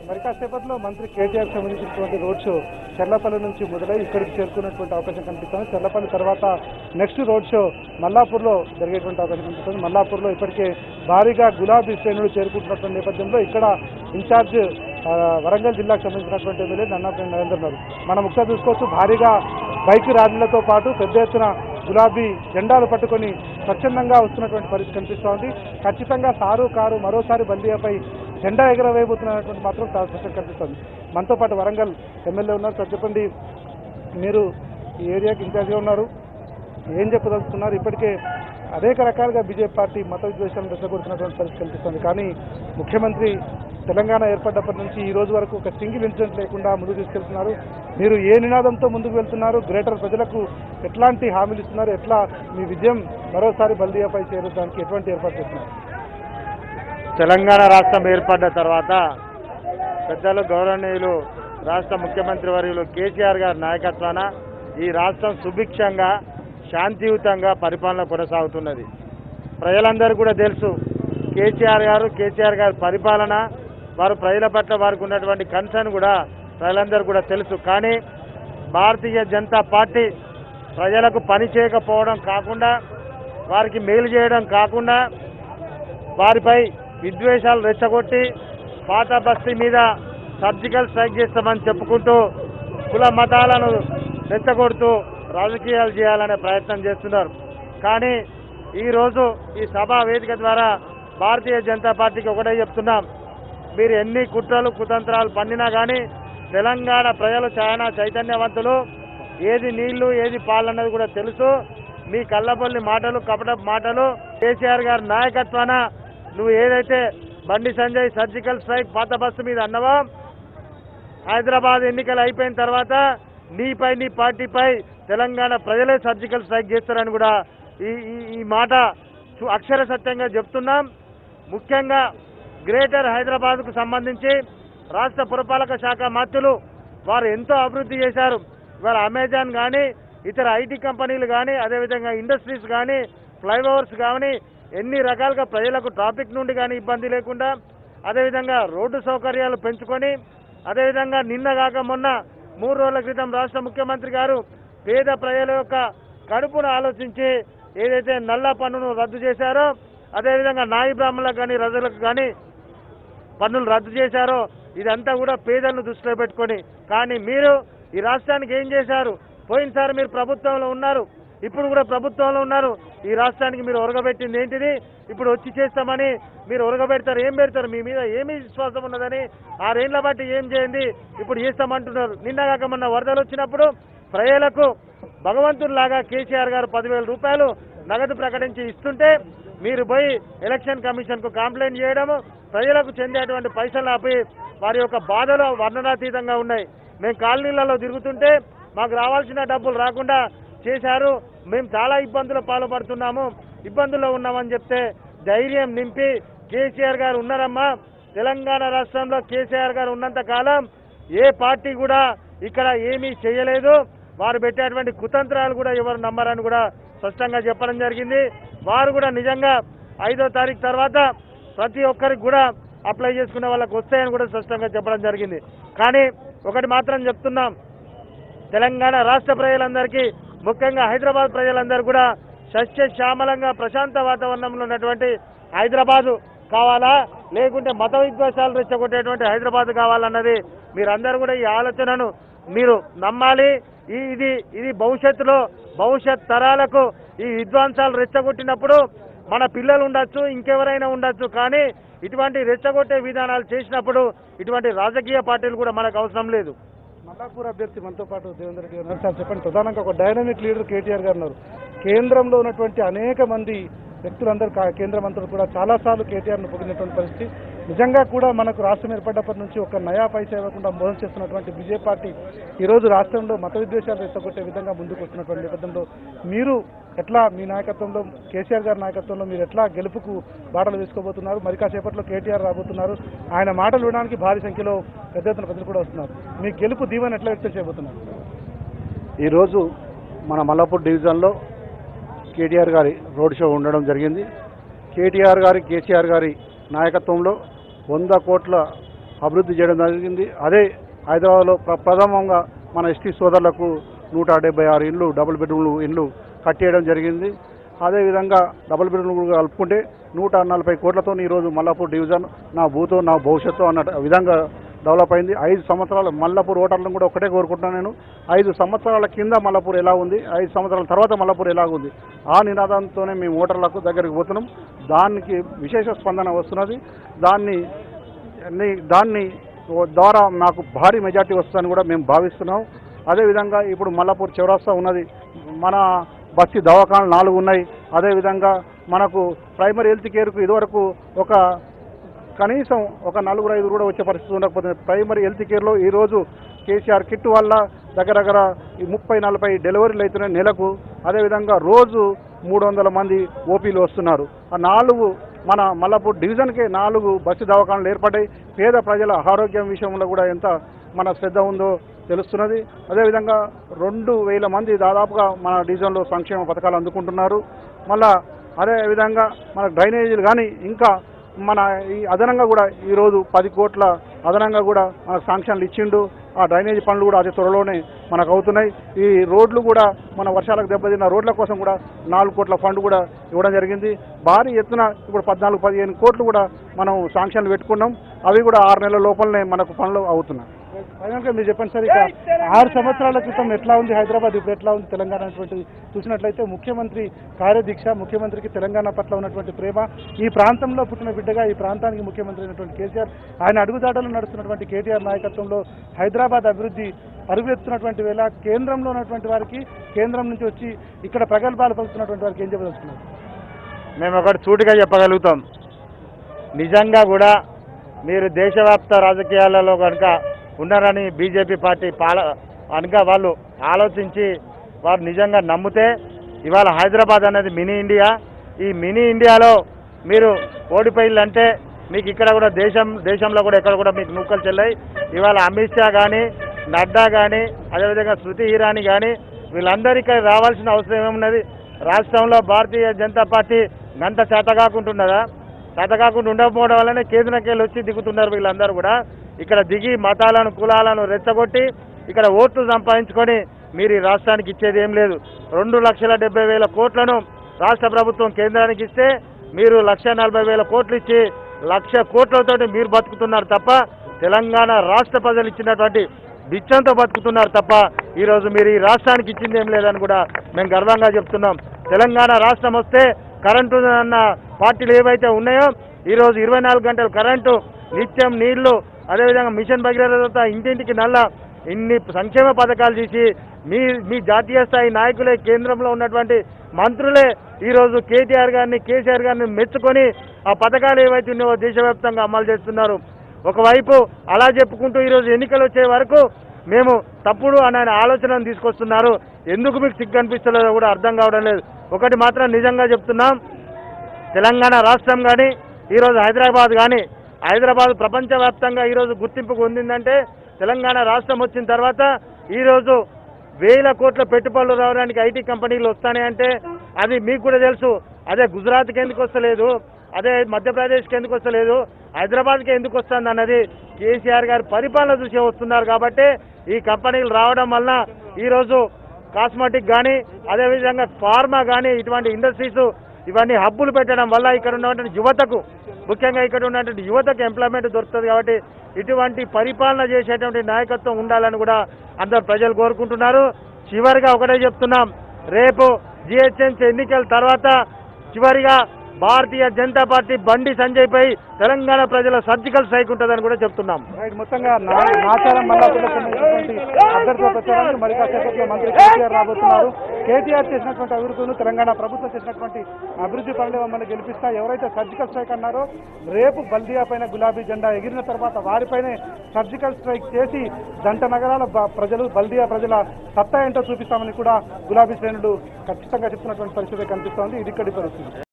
మరి కాసేపట్లో మంత్రి కేటీఆర్ సంబంధించినటువంటి రోడ్ షో చెర్లపల్లి నుంచి మొదలై ఇక్కడికి చేరుకున్నటువంటి అవకాశం కనిపిస్తుంది చెర్లపల్లి తర్వాత నెక్స్ట్ రోడ్ షో మల్లాపూర్లో జరిగేటువంటి అవకాశం కనిపిస్తుంది మల్లాపూర్లో ఇప్పటికే భారీగా గులాబీ శ్రేణులు చేరుకుంటున్నటువంటి నేపథ్యంలో ఇక్కడ ఇన్ఛార్జ్ ఆ, వరంగల్ జిల్లాకు సంబంధించినటువంటి ఎమ్మెల్యే నన్నపల్లి నరేందర్ ఉన్నారు మనం ఒకసారి చూసుకోవచ్చు భారీగా బైక్ ర్యాలీలతో పాటు పెద్ద ఎత్తున గులాబీ జెండాలు పట్టుకొని స్వచ్ఛందంగా వస్తున్నటువంటి పరిస్థితి కనిపిస్తూ ఉంది ఖచ్చితంగా సారు కారు మరోసారి బండియాపై జెండా ఎగరవేయబోతున్నటువంటి మాత్రం చాలా స్పష్టంగా కనిపిస్తుంది మనతో పాటు వరంగల్ ఎమ్మెల్యే ఉన్నారు సార్ చెప్పండి మీరు ఈ ఏరియాకి ఇన్ఛార్జ్గా ఉన్నారు ఏం చెప్పదలుచుకున్నారు ఇప్పటికే అనేక రకాలుగా బీజేపీ పార్టీ మత విద్వేషాలను రెచ్చగొడుతున్నటువంటి పరిస్థితి కనిపిస్తుంది కానీ ముఖ్యమంత్రి తెలంగాణ ఏర్పడ్డప్పటి నుంచి ఈ రోజు వరకు ఒక సింగిల్ ఇన్సిడెంట్ లేకుండా ముందుకు తీసుకెళ్తున్నారు మీరు ఏ నినాదంతో ముందుకు వెళ్తున్నారు గ్రేటర్ ప్రజలకు ఎట్లాంటి హామీలు ఇస్తున్నారు ఎట్లా మీ విజయం మరోసారి బల్దియాపై చేరడానికి ఎటువంటి ఏర్పాటు చేస్తున్నారు తెలంగాణ రాష్ట్రం ఏర్పడ్డ తర్వాత పెద్దలు గౌరవనీయులు రాష్ట్ర ముఖ్యమంత్రి వర్యులు కేసీఆర్ గారి నాయకత్వాన ఈ రాష్ట్రం సుభిక్షంగా శాంతియుతంగా పరిపాలన కొనసాగుతున్నది ప్రజలందరూ కూడా తెలుసు కేసీఆర్ గారు కేసీఆర్ గారి పరిపాలన వారు ప్రజల పట్ల వారికి ఉన్నటువంటి కన్సర్న్ కూడా ప్రజలందరూ కూడా తెలుసు కానీ భారతీయ జనతా పార్టీ ప్రజలకు పని చేయకపోవడం కాకుండా వారికి మేలు చేయడం కాకుండా వారిపై విద్వేషాలు రెచ్చగొట్టి పాత బస్తీ మీద సర్జికల్ స్ట్రైక్ చేస్తామని చెప్పుకుంటూ కుల మతాలను రెచ్చగొడుతూ రాజకీయాలు చేయాలనే ప్రయత్నం చేస్తున్నారు కానీ ఈరోజు ఈ సభా వేదిక ద్వారా భారతీయ జనతా పార్టీకి ఒకటే చెప్తున్నాం మీరు ఎన్ని కుట్రలు కుతంత్రాలు పన్నినా కానీ తెలంగాణ ప్రజలు చాలా చైతన్యవంతులు ఏది నీళ్లు ఏది పాలు అన్నది కూడా తెలుసు మీ కళ్ళబొల్లి మాటలు కపట మాటలు కేసీఆర్ గారి నాయకత్వాన నువ్వు ఏదైతే బండి సంజయ్ సర్జికల్ స్ట్రైక్ పాత బస్సు మీద అన్నవో హైదరాబాద్ ఎన్నికలు అయిపోయిన తర్వాత నీపై నీ పార్టీపై తెలంగాణ ప్రజలే సర్జికల్ స్ట్రైక్ చేస్తారని కూడా ఈ ఈ- ఈ మాట సు- అక్షర సత్యంగా చెప్తున్నాం ముఖ్యంగా గ్రేటర్ హైదరాబాద్కు సంబంధించి రాష్ట్ర పురపాలక శాఖ మంత్రులు వారు ఎంతో అభివృద్ధి చేశారు ఇవాళ అమెజాన్ కానీ ఇతర ఐటీ కంపెనీలు కానీ అదేవిధంగా ఇండస్ట్రీస్ కానీ ఫ్లైఓవర్స్ కానీ ఎన్ని రకాలుగా ప్రజలకు ట్రాఫిక్ నుండి కానీ ఇబ్బంది లేకుండా అదేవిధంగా రోడ్డు సౌకర్యాలు పెంచుకొని అదేవిధంగా నిన్న కాక మొన్న మూడు రోజుల క్రితం రాష్ట్ర ముఖ్యమంత్రి గారు పేద ప్రజల యొక్క కడుపును ఆలోచించి ఏదైతే నల్ల పన్నును రద్దు చేశారో అదేవిధంగా నాయి బ్రాహ్మణులకు కానీ రజులకు కానీ పన్నులు రద్దు చేశారో ఇదంతా కూడా పేదలను దృష్టిలో పెట్టుకొని కానీ మీరు ఈ రాష్ట్రానికి ఏం చేశారు పోయినసారి మీరు ప్రభుత్వంలో ఉన్నారు ఇప్పుడు కూడా ప్రభుత్వంలో ఉన్నారు ఈ రాష్ట్రానికి మీరు ఒరగబెట్టింది ఏంటిది ఇప్పుడు వచ్చి చేస్తామని మీరు ఒరగబెడతారు ఏం పెడతారు మీ మీద ఏమి విశ్వాసం ఉన్నదని ఆరేళ్ల బట్టి ఏం చేయండి ఇప్పుడు చేస్తామంటున్నారు నిన్న కాక మొన్న వరదలు వచ్చినప్పుడు ప్రజలకు భగవంతుడిలాగా కేసీఆర్ గారు పదివేల రూపాయలు నగదు ప్రకటించి ఇస్తుంటే మీరు పోయి ఎలక్షన్ కమిషన్ కు కంప్లైంట్ చేయడము ప్రజలకు చెందేటువంటి పైసలు ఆపి వారి యొక్క బాధలు వర్ణనాతీతంగా ఉన్నాయి మేము కాలనీలలో తిరుగుతుంటే మాకు రావాల్సిన డబ్బులు రాకుండా చేశారు మేము చాలా ఇబ్బందుల పాల్పడుతున్నాము ఇబ్బందుల్లో ఉన్నామని చెప్తే ధైర్యం నింపి కేసీఆర్ గారు ఉన్నారమ్మా తెలంగాణ రాష్ట్రంలో కేసీఆర్ గారు ఉన్నంత కాలం ఏ పార్టీ కూడా ఇక్కడ ఏమీ చేయలేదు వారు పెట్టేటువంటి కుతంత్రాలు కూడా ఎవరు నమ్మరని కూడా స్పష్టంగా చెప్పడం జరిగింది వారు కూడా నిజంగా ఐదో తారీఖు తర్వాత ప్రతి ఒక్కరికి కూడా అప్లై చేసుకునే వాళ్ళకి వస్తాయని కూడా స్పష్టంగా చెప్పడం జరిగింది కానీ ఒకటి మాత్రం చెప్తున్నాం తెలంగాణ రాష్ట్ర ప్రజలందరికీ ముఖ్యంగా హైదరాబాద్ ప్రజలందరూ కూడా సస్యశ్యామలంగా ప్రశాంత వాతావరణంలో ఉన్నటువంటి హైదరాబాదు కావాలా లేకుంటే మత విద్వేషాలు రెచ్చగొట్టేటువంటి హైదరాబాద్ కావాలన్నది మీరందరూ కూడా ఈ ఆలోచనను మీరు నమ్మాలి ఈ ఇది ఇది భవిష్యత్తులో భవిష్యత్ తరాలకు ఈ విద్వాంసాలు రెచ్చగొట్టినప్పుడు మన పిల్లలు ఉండొచ్చు ఇంకెవరైనా ఉండొచ్చు కానీ ఇటువంటి రెచ్చగొట్టే విధానాలు చేసినప్పుడు ఇటువంటి రాజకీయ పార్టీలు కూడా మనకు అవసరం లేదు మల్లాపూర్ అభ్యర్థి మనతో పాటు దేవేంద్ర రెడ్డి గారు ఉన్నారు సార్ చెప్పండి ప్రధానంగా ఒక డైనమిక్ లీడర్ కేటీఆర్ గారు ఉన్నారు కేంద్రంలో ఉన్నటువంటి అనేక మంది వ్యక్తులందరూ కా- కేంద్ర మంత్రులు కూడా చాలాసార్లు కేటీఆర్ను పొగిడినటువంటి పరిస్థితి నిజంగా కూడా మనకు రాష్ట్రం ఏర్పడ్డప్పటి నుంచి ఒక నయా పైసా ఇవ్వకుండా మోసం చేస్తున్నటువంటి బీజేపీ పార్టీ ఈరోజు రాష్ట్రంలో మత విద్వేషాలు రెచ్చగొట్టే విధంగా ముందుకు వస్తున్నటువంటి నేపథ్యంలో మీరు ఎట్లా మీ నాయకత్వంలో కేసీఆర్ గారి నాయకత్వంలో మీరు ఎట్లా గెలుపుకు బాటలు వేసుకోబోతున్నారు మరి కాసేపట్లో కేటీఆర్ రాబోతున్నారు ఆయన మాటలు వినడానికి భారీ సంఖ్యలో పెద్ద ఎత్తున ప్రజలు కూడా వస్తున్నారు మీ గెలుపు దీవెన ఎట్లా వ్యక్తం చేయబోతున్నారు ఈరోజు మన మల్లాపూర్ డివిజన్లో కేటీఆర్ గారి రోడ్ షో ఉండడం జరిగింది కేటీఆర్ గారి కేసీఆర్ గారి నాయకత్వంలో వంద కోట్ల అభివృద్ధి చేయడం జరిగింది అదే హైదరాబాద్లో ప్ర- ప్రథమంగా మన ఎస్టీ సోదరులకు నూట డెబ్బై ఆరు ఇండ్లు డబుల్ బెడ్రూమ్లు ఇండ్లు కట్టేయడం జరిగింది అదేవిధంగా డబుల్ బెడ్రూమ్లు కలుపుకుంటే నూట నలభై కోట్లతో ఈరోజు మల్లాపూర్ డివిజన్ నా భూతో నా భవిష్యత్తు అన్న విధంగా డెవలప్ అయింది ఐదు సంవత్సరాలు మల్లాపూర్ ఓటర్లను కూడా ఒకటే కోరుకుంటున్నాను నేను ఐదు సంవత్సరాల కింద మల్లాపూర్ ఎలా ఉంది ఐదు సంవత్సరాల తర్వాత మల్లాపూర్ ఎలా ఉంది ఆ నినాదంతోనే మేము ఓటర్లకు దగ్గరికి పోతున్నాం దానికి విశేష స్పందన వస్తున్నది దాన్ని ని- దాన్ని ద్వారా మాకు భారీ మెజార్టీ వస్తుందని కూడా మేము భావిస్తున్నాం అదేవిధంగా ఇప్పుడు మల్లాపూర్ చౌరాస్తా ఉన్నది మన బస్తి దవాఖానాలు నాలుగు ఉన్నాయి అదేవిధంగా మనకు ప్రైమరీ హెల్త్ కేర్కు ఇదివరకు ఒక కనీసం ఒక నలుగురు ఐదు కూడా వచ్చే పరిస్థితి ఉండకపోతే ప్రైమరీ హెల్త్ కేర్లో ఈరోజు కేసీఆర్ కిట్ వల్ల దగ్గర దగ్గర ఈ ముప్పై నలభై డెలివరీలు అవుతున్నాయి నెలకు అదేవిధంగా రోజు మూడు వందల మంది ఓపీలు వస్తున్నారు ఆ నాలుగు మన మల్లపూర్ డివిజన్కే నాలుగు బస్సు దవాఖానాలు ఏర్పడ్డాయి పేద ప్రజల ఆరోగ్యం విషయంలో కూడా ఎంత మన శ్రద్ధ ఉందో తెలుస్తున్నది అదేవిధంగా రెండు వేల మంది దాదాపుగా మన డివిజన్లో సంక్షేమ పథకాలు అందుకుంటున్నారు మళ్ళా అదేవిధంగా మన డ్రైనేజీలు కానీ ఇంకా మన ఈ అదనంగా కూడా ఈరోజు పది కోట్ల అదనంగా కూడా మనకు శాంక్షన్లు ఇచ్చిండు ఆ డ్రైనేజీ పనులు కూడా అతి త్వరలోనే మనకు అవుతున్నాయి ఈ రోడ్లు కూడా మన వర్షాలకు దెబ్బతిన్న రోడ్ల కోసం కూడా నాలుగు కోట్ల ఫండ్ కూడా ఇవ్వడం జరిగింది భారీ ఎత్తున ఇప్పుడు పద్నాలుగు పదిహేను కోట్లు కూడా మనం శాంక్షన్లు పెట్టుకున్నాం అవి కూడా ఆరు నెలల లోపలనే మనకు పనులు అవుతున్నాయి ఫైనల్గా మీరు చెప్పండి సార్ ఇక ఆరు సంవత్సరాల క్రితం ఎట్లా ఉంది హైదరాబాద్ ఇప్పుడు ఎట్లా ఉంది తెలంగాణ అనేటువంటిది చూసినట్లయితే ముఖ్యమంత్రి కార్యదీక్ష ముఖ్యమంత్రికి తెలంగాణ పట్ల ఉన్నటువంటి ప్రేమ ఈ ప్రాంతంలో పుట్టిన బిడ్డగా ఈ ప్రాంతానికి ముఖ్యమంత్రి అయినటువంటి కేసీఆర్ ఆయన అడుగుదాటలు నడుస్తున్నటువంటి కేటీఆర్ నాయకత్వంలో హైదరాబాద్ అభివృద్ధి పరుగులెత్తున్నటువంటి వేళ కేంద్రంలో ఉన్నటువంటి వారికి కేంద్రం నుంచి వచ్చి ఇక్కడ ప్రగల్భాలు పలుకుతున్నటువంటి వారికి ఏం చెప్పదలుచుకున్నారు మేము ఒకటి సూటిగా చెప్పగలుగుతాం నిజంగా కూడా మీరు దేశవ్యాప్త రాజకీయాలలో కనుక ఉన్నారని బీజేపీ పార్టీ పాల కనుక వాళ్ళు ఆలోచించి వారు నిజంగా నమ్మితే ఇవాళ హైదరాబాద్ అనేది మినీ ఇండియా ఈ మినీ ఇండియాలో మీరు ఓడిపోయిందంటే మీకు ఇక్కడ కూడా దేశం దేశంలో కూడా ఎక్కడ కూడా మీకు నూకలు చెల్లాయి ఇవాళ అమిత్ షా కానీ నడ్డా కానీ అదేవిధంగా శృతి ఇరానీ కానీ వీళ్ళందరికీ రావాల్సిన అవసరం ఏమున్నది రాష్ట్రంలో భారతీయ జనతా పార్టీ గంట చేత కాకుంటున్నదా చేత కాకుండా ఉండకపోవడం వల్లనే కేంద్రంకెళ్ళి వచ్చి దిగుతున్నారు వీళ్ళందరూ కూడా ఇక్కడ దిగి మతాలను కులాలను రెచ్చగొట్టి ఇక్కడ ఓట్లు సంపాదించుకొని మీరు ఈ రాష్ట్రానికి ఇచ్చేది ఏం లేదు రెండు లక్షల డెబ్బై వేల కోట్లను రాష్ట్ర ప్రభుత్వం కేంద్రానికి ఇస్తే మీరు లక్ష నలభై వేల కోట్లు ఇచ్చి లక్ష కోట్లతోటి మీరు బతుకుతున్నారు తప్ప తెలంగాణ రాష్ట్ర ప్రజలు ఇచ్చినటువంటి బిచ్చంతో బతుకుతున్నారు తప్ప ఈరోజు మీరు ఈ రాష్ట్రానికి ఇచ్చింది ఏం లేదని కూడా మేము గర్వంగా చెప్తున్నాం తెలంగాణ రాష్ట్రం వస్తే కరెంటు అన్న పార్టీలు ఏవైతే ఉన్నాయో ఈరోజు ఇరవై నాలుగు గంటలు కరెంటు నిత్యం నీళ్లు అదేవిధంగా మిషన్ భగీరథ ఇంటింటికి నల్ల ఇన్ని సంక్షేమ పథకాలు చేసి మీ మీ జాతీయ స్థాయి నాయకులే కేంద్రంలో ఉన్నటువంటి మంత్రులే ఈరోజు కేటీఆర్ గారిని కేసీఆర్ గారిని మెచ్చుకొని ఆ పథకాలు ఏవైతే ఉన్నాయో దేశవ్యాప్తంగా అమలు చేస్తున్నారు ఒకవైపు అలా చెప్పుకుంటూ ఈరోజు ఎన్నికలు వచ్చే వరకు మేము తప్పుడు అనే ఆలోచనను తీసుకొస్తున్నారు ఎందుకు మీకు సిగ్గు అనిపిస్తలేదో కూడా అర్థం కావడం లేదు ఒకటి మాత్రం నిజంగా చెప్తున్నాం తెలంగాణ రాష్ట్రం కానీ ఈరోజు హైదరాబాద్ కానీ హైదరాబాద్ ప్రపంచవ్యాప్తంగా ఈరోజు గుర్తింపు పొందిందంటే తెలంగాణ రాష్ట్రం వచ్చిన తర్వాత ఈరోజు వేల కోట్ల పెట్టుబడులు రావడానికి ఐటీ కంపెనీలు వస్తాయంటే అది మీకు కూడా తెలుసు అదే గుజరాత్కి ఎందుకు వస్తలేదు అదే మధ్యప్రదేశ్కి ఎందుకు వస్తలేదు హైదరాబాద్కి ఎందుకు వస్తుంది అన్నది కేసీఆర్ గారి పరిపాలన చూసి వస్తున్నారు కాబట్టి ఈ కంపెనీలు రావడం వలన ఈరోజు కాస్మెటిక్ కానీ అదేవిధంగా ఫార్మా కానీ ఇటువంటి ఇండస్ట్రీస్ ఇవన్నీ హబ్బులు పెట్టడం వల్ల ఇక్కడ ఉన్నటువంటి యువతకు ముఖ్యంగా ఇక్కడ ఉన్నటువంటి యువతకు ఎంప్లాయ్మెంట్ దొరుకుతుంది కాబట్టి ఇటువంటి పరిపాలన చేసేటువంటి నాయకత్వం ఉండాలని కూడా అందరు ప్రజలు కోరుకుంటున్నారు చివరిగా ఒకటే చెప్తున్నాం రేపు జిహెచ్ఎంసీ ఎన్నికల తర్వాత చివరిగా భారతీయ జనతా పార్టీ బండి సంజయ్ పై తెలంగాణ ప్రజల సర్జికల్ స్ట్రైక్ ఉంటుందని కూడా చెప్తున్నాం రైట్ మొత్తంగా నా- నాచారం మల్లాపురం సంబంధించినటువంటి అభ్యర్థుల ప్రచారానికి మరి కాసేపట్లో మంత్రి కేటీఆర్ రాబోతున్నారు కేటీఆర్ చేసినటువంటి అభివృద్ధిను తెలంగాణ ప్రభుత్వం చేసినటువంటి అభివృద్ధి పనులు మమ్మల్ని గెలిపిస్తా ఎవరైతే సర్జికల్ స్ట్రైక్ అన్నారో రేపు బల్దియా పైన గులాబీ జెండా ఎగిరిన తర్వాత వారిపైనే సర్జికల్ స్ట్రైక్ చేసి జంట నగరాల బ- ప్రజలు బల్దియా ప్రజల సత్తా ఏంటో చూపిస్తామని కూడా గులాబీ శ్రేణులు ఖచ్చితంగా చెప్తున్నటువంటి పరిస్థితి కనిపిస్తోంది ఇది ఇక్కడి పరిస్థితి